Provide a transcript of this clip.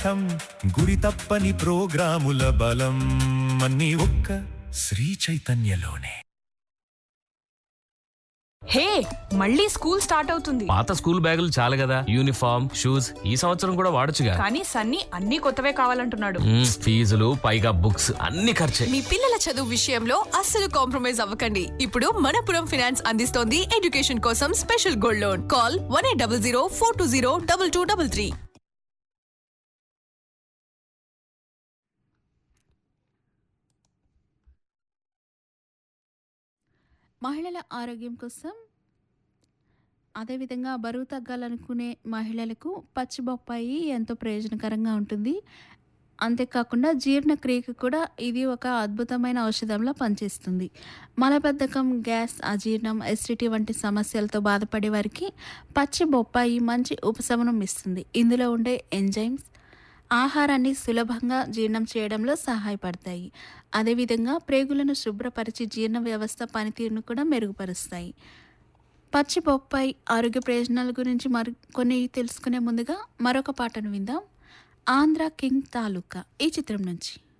ఠం గురి తప్పని ప్రోగ్రాముల బలం అన్ని ఒక్క శ్రీ చైతన్యలోనే హే మళ్ళీ స్కూల్ స్టార్ట్ అవుతుంది పాత స్కూల్ బ్యాగులు చాలు కదా యూనిఫామ్ షూస్ ఈ సంవత్సరం కూడా వాడొచ్చుగా కానీ సన్నీ అన్ని కొత్తవే కావాలంటున్నాడు మ్మ్, ఫీజులు పైగా బుక్స్ అన్ని ఖర్చే మీ పిల్లల చదువు విషయంలో అస్సలు కాంప్రమైజ్ అవ్వకండి ఇప్పుడు మనపురం ఫైనాన్స్ అందిస్తోంది ఎడ్యుకేషన్ కోసం special gold loan call one eight double zero four two zero double two double three మహిళల ఆరోగ్యం కోసం అదేవిధంగా బరువు తగ్గాలనుకునే మహిళలకు పచ్చి బొప్పాయి ఎంతో ప్రయోజనకరంగా ఉంటుంది అంతేకాకుండా జీర్ణక్రియకు కూడా ఇది ఒక అద్భుతమైన ఔషధంలా పనిచేస్తుంది మలబద్ధకం గ్యాస్ అజీర్ణం ఎసిడిటీ వంటి సమస్యలతో బాధపడే వారికి పచ్చి బొప్పాయి మంచి ఉపశమనం ఇస్తుంది ఇందులో ఉండే ఎంజైమ్స్ ఆహారాన్ని సులభంగా జీర్ణం చేయడంలో సహాయపడతాయి అదేవిధంగా ప్రేగులను శుభ్రపరిచి జీర్ణ వ్యవస్థ పనితీరును కూడా మెరుగుపరుస్తాయి పచ్చి బొప్పాయి ఆరోగ్య ప్రయోజనాల గురించి మరి కొన్ని తెలుసుకునే ముందుగా మరొక పాటను విందాం ఆంధ్ర కింగ్ తాలూకా ఈ చిత్రం నుంచి